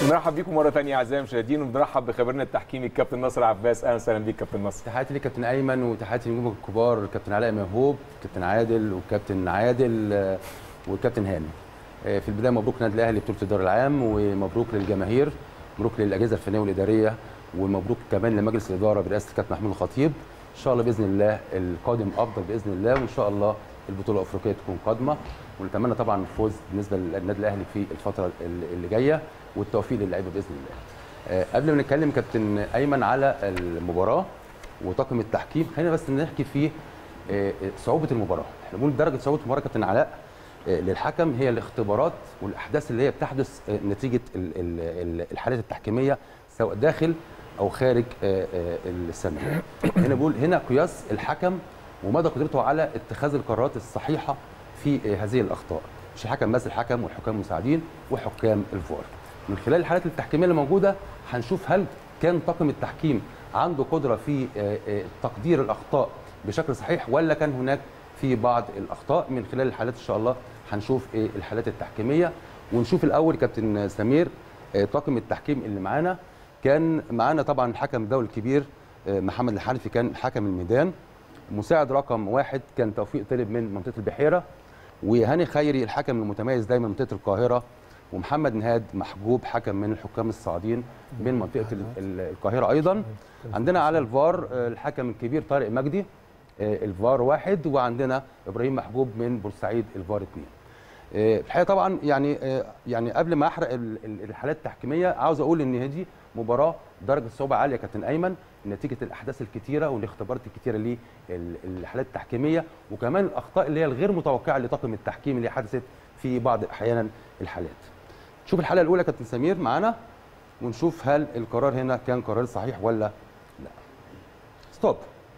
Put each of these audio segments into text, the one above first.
بنرحب بيكم مره ثانيه اعزائي المشاهدين وبنرحب بخبيرنا التحكيمي الكابتن ناصر عباس اهلا وسهلا بيك كابتن نصر تحياتي ليك كابتن ايمن وتحياتي للنجوم الكبار الكابتن علاء مهوب كابتن عادل وكابتن عادل آه، والكابتن هاني آه، في البدايه مبروك نادي الاهلي بطوله الدوري العام ومبروك للجماهير مبروك للاجهزه الفنيه والاداريه ومبروك كمان لمجلس الاداره برئاسه الكابتن محمود الخطيب ان شاء الله باذن الله القادم افضل باذن الله وان شاء الله البطوله الافريقيه تكون قادمه ونتمنى طبعا الفوز بالنسبه للنادي الاهلي في الفتره اللي جايه والتوفيق للعيبه باذن الله آه، قبل ما نتكلم كابتن ايمن على المباراه وطاقم التحكيم خلينا بس نحكي في آه، صعوبه المباراه احنا بنقول درجه صعوبه المباراه كابتن علاء آه، للحكم هي الاختبارات والاحداث اللي هي بتحدث آه، نتيجه ال- ال- ال- الحالات التحكيميه سواء داخل او خارج آه، آه، السنه هنا بقول هنا قياس الحكم ومدى قدرته على اتخاذ القرارات الصحيحه في آه، هذه الاخطاء مش الحكم بس الحكم والحكام المساعدين وحكام الفار من خلال الحالات التحكيميه اللي موجوده هنشوف هل كان طاقم التحكيم عنده قدره في آه، آه، تقدير الاخطاء بشكل صحيح ولا كان هناك في بعض الاخطاء من خلال الحالات ان شاء الله هنشوف ايه الحالات التحكيميه ونشوف الاول كابتن سمير آه، طاقم التحكيم اللي معانا كان معانا طبعا الحكم الدولي الكبير آه، محمد الحنفي كان حكم الميدان مساعد رقم واحد كان توفيق طلب من منطقه البحيره وهاني خيري الحكم المتميز دايما من منطقه القاهره ومحمد نهاد محجوب حكم من الحكام الصاعدين من منطقه ال- ال- القاهره ايضا عندنا على الفار آه، الحكم الكبير طارق مجدي آه، الفار واحد وعندنا ابراهيم محجوب من بورسعيد الفار اثنين آه، الحقيقه طبعا يعني آه، يعني قبل ما احرق ال- ال- الحالات التحكيميه عاوز اقول ان هذه مباراه درجه صعوبه عاليه يا كابتن ايمن نتيجه الاحداث الكتيره والاختبارات الكتيره للحالات التحكيميه وكمان الاخطاء اللي هي الغير متوقعه لطاقم التحكيم اللي حدثت في بعض احيانا الحالات. نشوف الحاله الاولى يا كابتن سمير معانا ونشوف هل القرار هنا كان قرار صحيح ولا لا. ستوب.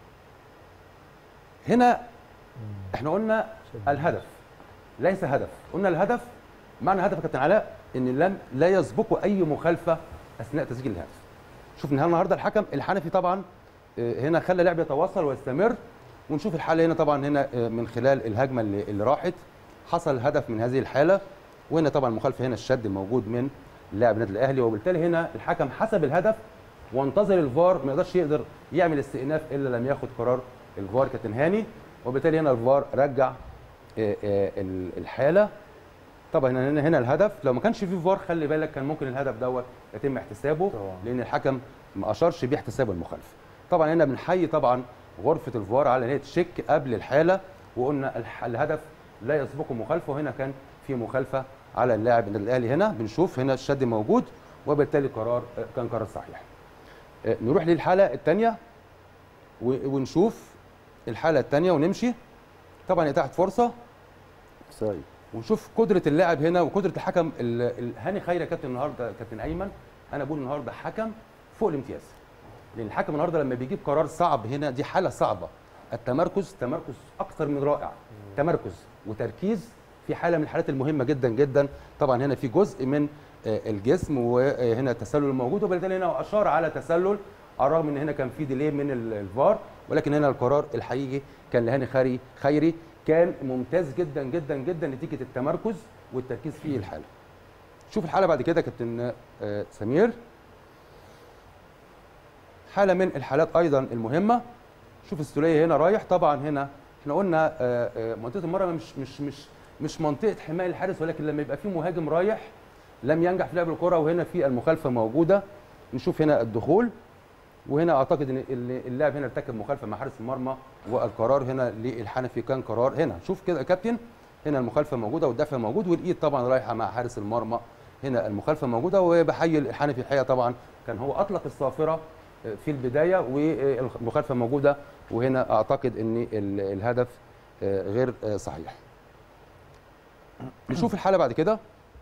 هنا احنا قلنا الهدف ليس هدف قلنا الهدف معنى هدف يا كابتن علاء ان لم لا يسبقه اي مخالفه اثناء تسجيل الهدف شوف النهارده الحكم الحنفي طبعا آه، هنا خلى اللعب يتواصل ويستمر ونشوف الحاله هنا طبعا هنا آه، من خلال الهجمه اللي, اللي راحت حصل هدف من هذه الحاله وهنا طبعا المخالفه هنا الشد الموجود من لاعب النادي الاهلي وبالتالي هنا الحكم حسب الهدف وانتظر الفار ما يقدرش يقدر يعمل استئناف الا لم ياخد قرار الفار كابتن هاني وبالتالي هنا الفار رجع آه، آه، ال- الحاله طبعا هنا هنا الهدف لو ما كانش فيه فار خلي بالك كان ممكن الهدف دوت يتم احتسابه طبعاً. لان الحكم ما اشارش باحتساب المخالفه طبعا هنا بنحيي طبعا غرفه الفار على ان هي تشيك قبل الحاله وقلنا الح- الهدف لا يسبقه مخالفه وهنا كان في مخالفه على اللاعب النادي الاهلي هنا بنشوف هنا الشد موجود وبالتالي قرار آه، كان قرار صحيح آه، نروح للحاله الثانيه ونشوف الحاله الثانيه ونمشي طبعا اتاحت فرصه سايد ونشوف قدره اللاعب هنا وقدره الحكم ال- ال- هاني خيري يا كابتن النهارده كابتن ايمن انا بقول النهارده حكم فوق الامتياز لان الحكم النهارده لما بيجيب قرار صعب هنا دي حاله صعبه التمركز تمركز اكثر من رائع تمركز وتركيز في حاله من الحالات المهمه جدا جدا طبعا هنا في جزء من آه، الجسم وهنا التسلل موجود وبالتالي هنا اشار على تسلل على الرغم ان هنا كان في ديلي من ال- الفار ولكن هنا القرار الحقيقي كان لهاني خيري خيري كان ممتاز جدا جدا جدا نتيجه التمركز والتركيز في الحاله شوف الحاله بعد كده كابتن آه، سمير حاله من الحالات ايضا المهمه شوف السوليه هنا رايح طبعا هنا احنا قلنا آه، آه، منطقه المرمى مش مش مش مش منطقه حمايه الحارس ولكن لما يبقى في مهاجم رايح لم ينجح في لعب الكره وهنا في المخالفه موجوده نشوف هنا الدخول وهنا اعتقد ان ال- اللاعب هنا ارتكب مخالفه مع حارس المرمى والقرار هنا للحنفي كان قرار هنا شوف كده يا كابتن هنا المخالفه موجوده والدفع موجود والايد طبعا رايحه مع حارس المرمى هنا المخالفه موجوده وبحيي الحنفي الحقيقه طبعا كان هو اطلق الصافره في البدايه والمخالفه موجوده وهنا اعتقد ان ال- الهدف غير صحيح نشوف الحاله بعد كده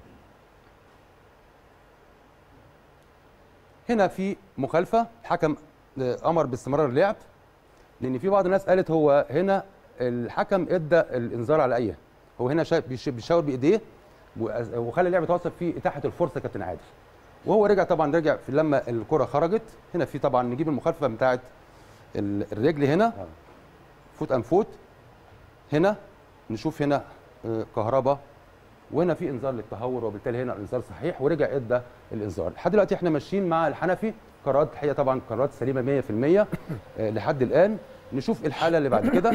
هنا في مخالفه الحكم امر باستمرار اللعب لان في بعض الناس قالت هو هنا الحكم ادى الانذار على ايه هو هنا شا- بيش- بيشاور بايديه وأز- وخلى اللعب يتوصل في اتاحه الفرصه كابتن عادل وهو رجع طبعا رجع في لما الكره خرجت هنا في طبعا نجيب المخالفه بتاعه ال- الرجل هنا فوت ان فوت هنا نشوف هنا آه، كهربا وهنا في انذار للتهور وبالتالي هنا الانذار صحيح ورجع ادى الانذار لحد دلوقتي احنا ماشيين مع الحنفي قرارات الحقيقه طبعا قرارات سليمه 100% آه، لحد الان نشوف الحاله اللي بعد كده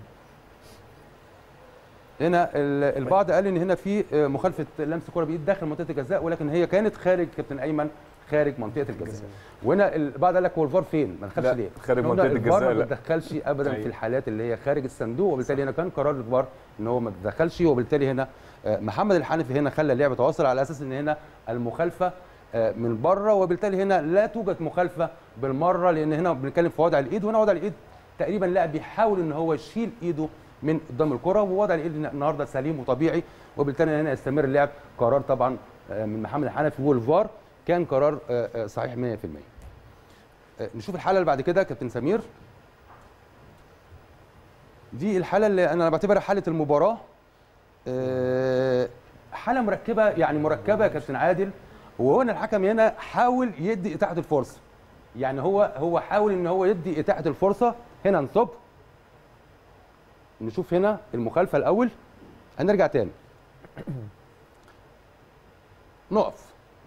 هنا ال- البعض قال ان هنا في آه، مخالفه لمس كره بايد داخل منطقه الجزاء ولكن هي كانت خارج كابتن ايمن خارج منطقه الجزاء وهنا البعض قال لك هو الفار فين ما دخلش لا، ليه خارج هنا منطقة الفار الجزاء، ما لا. بتدخلش ابدا أيوة. في الحالات اللي هي خارج الصندوق وبالتالي هنا كان قرار الفار ان هو ما تدخلش وبالتالي هنا آه، محمد الحنفي هنا خلى اللعبه تواصل على اساس ان هنا المخالفه آه، من بره وبالتالي هنا لا توجد مخالفه بالمره لان هنا بنتكلم في وضع الايد وهنا وضع الايد تقريبا اللاعب بيحاول ان هو يشيل ايده من قدام الكره ووضع الايد النهارده سليم وطبيعي وبالتالي هنا يستمر اللعب قرار طبعا آه، من محمد الحنفي والفار كان قرار آه، آه، صحيح 100% آه، نشوف الحاله اللي بعد كده كابتن سمير دي الحاله اللي انا بعتبرها حاله المباراه آه، حاله مركبه يعني مركبه يا كابتن عادل وهنا الحكم هنا حاول يدي اتاحه الفرصه يعني هو هو حاول ان هو يدي اتاحه الفرصه هنا نصب نشوف هنا المخالفه الاول هنرجع تاني نقف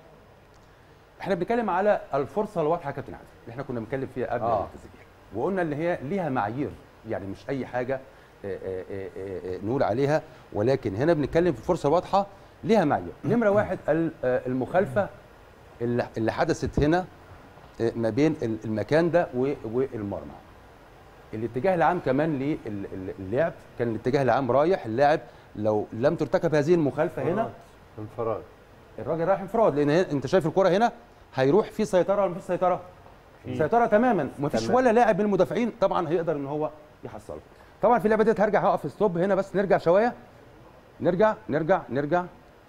احنا بنتكلم على الفرصه الواضحه يا كابتن عادل اللي احنا كنا بنتكلم فيها قبل آه. آه. التسجيل وقلنا اللي هي ليها معايير يعني مش اي حاجه آه، آه، آه، آه، نقول عليها ولكن هنا بنتكلم في فرصه واضحه ليها معايير نمره واحد ال- آه، المخالفه اللي اللي حدثت هنا آه، ما بين ال- المكان ده و- والمرمى الاتجاه العام كمان للعب كان الاتجاه العام رايح اللاعب لو لم ترتكب هذه المخالفه هنا انفراد الراجل رايح انفراد لان هي- انت شايف الكره هنا هيروح في سيطره ولا مفيش سيطره؟ سيطره تماما مفيش تمام. ولا لاعب من المدافعين طبعا هيقدر ان هو يحصلها طبعا في اللعبه ديت هرجع هقف ستوب هنا بس نرجع شويه نرجع نرجع نرجع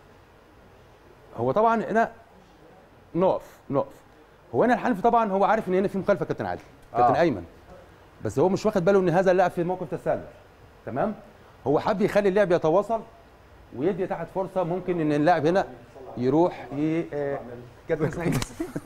هو طبعا هنا نقف نقف هو هنا الحنفي طبعا هو عارف ان هنا في مخالفه كابتن عادل كابتن آه. ايمن بس هو مش واخد باله ان هذا اللاعب في موقف تسلل تمام هو حب يخلي اللعب يتواصل ويدي تحت فرصه ممكن ان اللاعب هنا يروح ي... آه، كابتن سعيد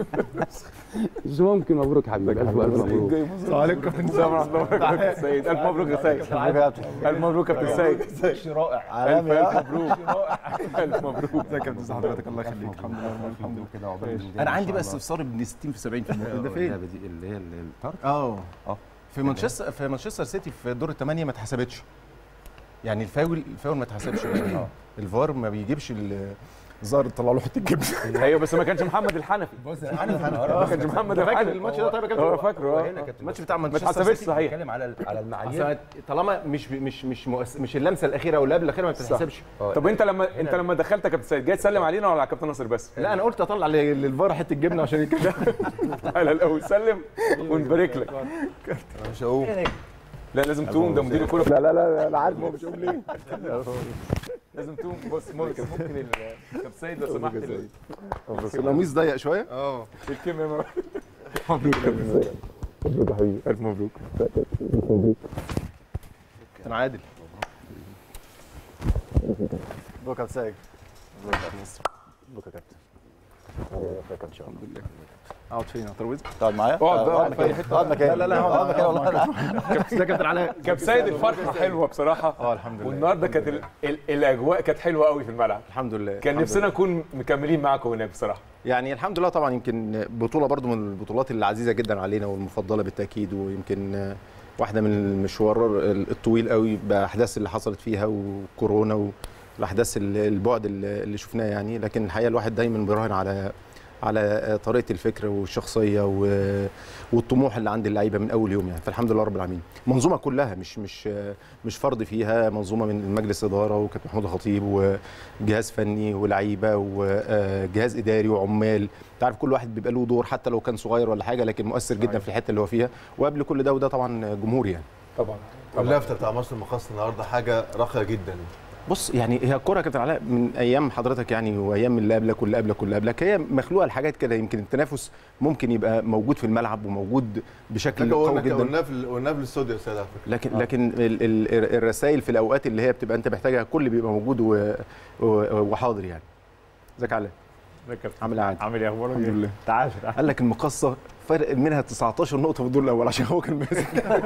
مش ممكن مبروك يا حبيبي الف الف مبروك السلام عليكم كابتن السلام ورحمه الله وبركاته كابتن سيد الف مبروك يا سيد الف مبروك يا كابتن سيد شيء رائع الف الف مبروك الف مبروك ازيك يا كابتن حضرتك الله يخليك الحمد لله الحمد لله كده عقبال انا عندي بقى استفسار ابن 60 في 70 في الموضوع ده فين؟ اللعبه دي اللي هي الطرد اه اه في مانشستر في مانشستر سيتي في دور الثمانيه ما اتحسبتش يعني الفاول الفاول ما اتحسبش اه الفار ما بيجيبش ال- الظاهر طلع له حته جبنه ايوه بس ما كانش محمد الحنفي ما كانش محمد فاكر الحنفي الماتش ده طيب يا كابتن هو فاكره هنا اه كابتن الماتش بتاع ما مانشستر اتحسبتش سيتي صحيح بنتكلم على على المعايير أصل طالما مش مش مش مؤس... مش اللمسه الاخيره او اللي قبل الاخيره ما بتتحسبش طب انت لما انت لما دخلت يا كابتن سيد جاي تسلم علينا ولا على كابتن ناصر بس؟ لا انا قلت اطلع لل- للفار حته جبنه عشان يكده على الاول سلم ونبارك لك مش هقوم لا لازم تقوم ده مدير الكوره لا لا لا انا عارف هو مش هقوم ليه لازم تقوم بص ممكن ممكن ال- كابتن سيد لو سمحت ال- بس القميص ضيق شويه اه الكلمه مبروك يا كابتن سيد مبروك يا حبيبي الف مبروك كان عادل مبروك يا سايق مبروك يا كابتن اقعد فين على الترابيزه تقعد معايا اقعد بقى اقعد في اي حته اقعد مكاني لا لا اقعد مكاني والله كابتن ده كابتن علاء كابتن سيد الفرحه حلوه بصراحه اه الحمد لله والنهارده كانت ال- ال- الاجواء كانت حلوه قوي في الملعب الحمد لله كان الحمد نفسنا نكون مكملين معاكم هناك بصراحه يعني الحمد لله طبعا يمكن بطوله برضو من البطولات العزيزه جدا علينا والمفضله بالتاكيد ويمكن واحده من المشوار الطويل قوي باحداث اللي حصلت فيها وكورونا والاحداث ال- البعد اللي اللي شفناه يعني لكن الحقيقه الواحد دايما بيراهن على على طريقه الفكر والشخصيه و- والطموح اللي عند اللعيبه من اول يوم يعني فالحمد لله رب العالمين منظومه كلها مش مش مش فرد فيها منظومه من مجلس اداره وكابتن محمود الخطيب وجهاز فني ولعيبه وجهاز اداري وعمال انت عارف كل واحد بيبقى له دور حتى لو كان صغير ولا حاجه لكن مؤثر جدا في الحته اللي هو فيها وقبل كل ده وده طبعا جمهور يعني طبعا واللفته بتاع مصر المقاصه النهارده حاجه راقيه جدا بص يعني هي الكوره يا كابتن علاء من ايام حضرتك يعني وايام اللي قبلك واللي قبلك واللي قبلك هي مخلوقه لحاجات كده يمكن التنافس ممكن يبقى موجود في الملعب وموجود بشكل لكن قوي قلنا جدا قلنا في قلنا في الاستوديو يا استاذ على فكره لكن لكن ال- ال- الرسائل في الاوقات اللي هي بتبقى انت محتاجها كل بيبقى موجود و- و- وحاضر يعني ازيك يا علاء ده كابتن عامل إيه عادي عامل ايه اخبارك الحمد إيه؟ لله. تعال تعال قال لك المقصه فرق منها 19 نقطه في الدور الاول عشان هو كان ماسك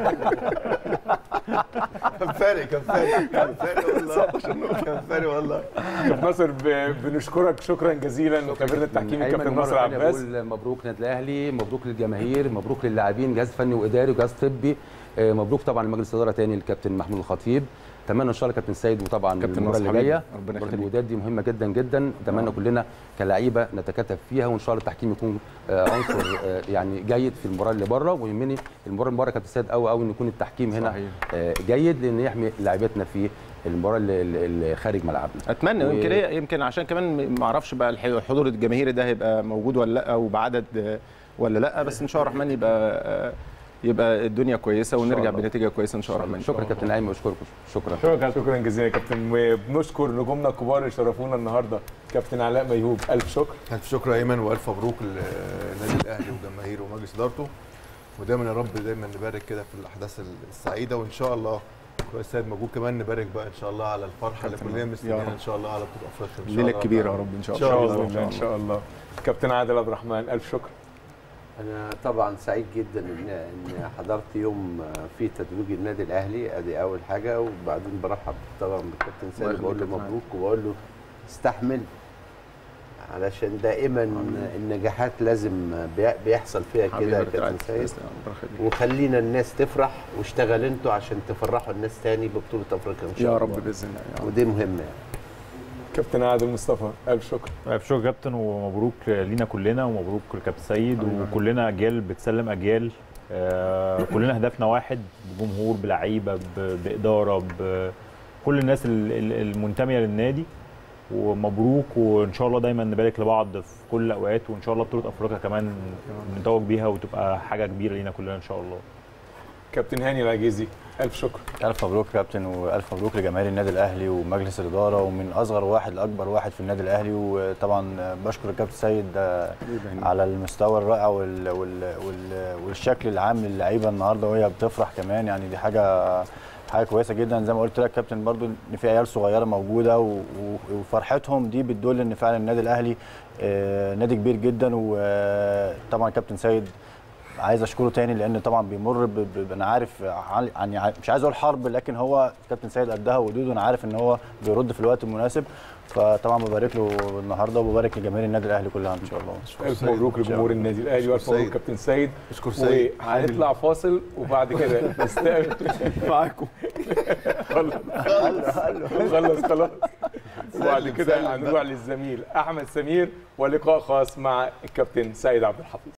كان فارق كان فارق كان فارق والله كان فارق والله كابتن ناصر ب- بنشكرك شكرا جزيلا خبيرنا التحكيمي أيمن كابتن مرة ناصر تانية عباس بقول مبروك نادي الاهلي مبروك للجماهير مبروك للاعبين جهاز فني واداري وجهاز طبي آه، مبروك طبعا لمجلس الاداره تاني الكابتن محمود الخطيب اتمنى ان شاء الله كابتن سيد وطبعا كابتن المباراه ناصر اللي حبيبي، جايه ربنا مباراه يخليك. الوداد دي مهمه جدا جدا اتمنى كلنا كلاعيبه نتكاتف فيها وان شاء الله التحكيم يكون آه، عنصر آه، يعني جيد في المباراه اللي بره ويهمني المباراه اللي بره كابتن سيد قوي قوي ان يكون التحكيم هنا صحيح. آه، جيد لان يحمي لاعبتنا في المباراه اللي- اللي اللي خارج ملعبنا اتمنى و- يمكن هي يمكن عشان كمان ما اعرفش بقى الح- الحضور الجماهيري ده هيبقى موجود ولا لا وبعدد آه، ولا لا بس ان شاء الله الرحمن يبقى آه، يبقى الدنيا كويسه ونرجع الله. بنتيجه كويسه ان شاء الله الرحمن شكرا كابتن ايمن واشكركم شكرا شكرا شكرا جزيلا يا كابتن وبنشكر نجومنا الكبار اللي شرفونا النهارده كابتن علاء ميهوب الف شكر الف شكر يا ايمن والف مبروك للنادي الاهلي وجماهيره ومجلس ادارته ودايما يا رب دايما نبارك كده في الاحداث السعيده وان شاء الله كويس سيد موجود كمان نبارك بقى ان شاء الله على الفرحه اللي كلنا مستنيينها ان شاء الله على بطوله افريقيا ان شاء الليله الله الكبيره يا رب ان شاء إن شاء الله الله. ان شاء الله ان شاء الله كابتن عادل عبد الرحمن الف شكر أنا طبعا سعيد جدا إن إن حضرت يوم فيه تتويج النادي الأهلي أدي أول حاجة وبعدين برحب طبعا بالكابتن سامي بقول له مبروك وبقول له استحمل علشان دائما النجاحات لازم بي- بيحصل فيها كده يا كابتن سيد وخلينا الناس تفرح واشتغل انتوا عشان تفرحوا الناس تاني ببطولة أفريقيا إن شاء يا الله رب باذن الله يا رب. ودي مهمة يعني. كابتن عادل مصطفى الف شكر الف شكر كابتن ومبروك لينا كلنا ومبروك لكابتن سيد وكلنا اجيال بتسلم اجيال آه، كلنا هدفنا واحد بجمهور بلعيبه ب- باداره بكل الناس ال- ال- المنتميه للنادي ومبروك وان شاء الله دايما نبارك لبعض في كل الاوقات وان شاء الله بطوله افريقيا كمان نتوج بيها وتبقى حاجه كبيره لينا كلنا ان شاء الله كابتن هاني العجيزي الف شكر ألف مبروك يا كابتن وألف مبروك لجماهير النادي الأهلي ومجلس الإدارة ومن أصغر واحد لأكبر واحد في النادي الأهلي وطبعا بشكر الكابتن سيد آه، على المستوى الرائع وال وال وال والشكل العام للعيبة النهاردة وهي بتفرح كمان يعني دي حاجة حاجة كويسة جدا زي ما قلت لك كابتن برضو إن في عيال صغيرة موجودة و- و- وفرحتهم دي بتدل إن فعلا النادي الأهلي آه، نادي كبير جدا وطبعا كابتن سيد عايز اشكره تاني لان طبعا بيمر ب... ب... انا عارف عن- يعني مش عايز اقول حرب لكن هو كابتن سيد قدها ودود وانا عارف ان هو بيرد في الوقت المناسب فطبعا ببارك له النهارده وببارك لجماهير النادي الاهلي كلها ان شاء الله الف مبروك لجمهور النادي الاهلي والف مبروك سيد. كابتن سيد اشكر سيد وهنطلع فاصل وبعد كده نستقبل معاكم خلص خلاص وبعد كده هنروح للزميل احمد سمير ولقاء خاص مع الكابتن سيد عبد الحفيظ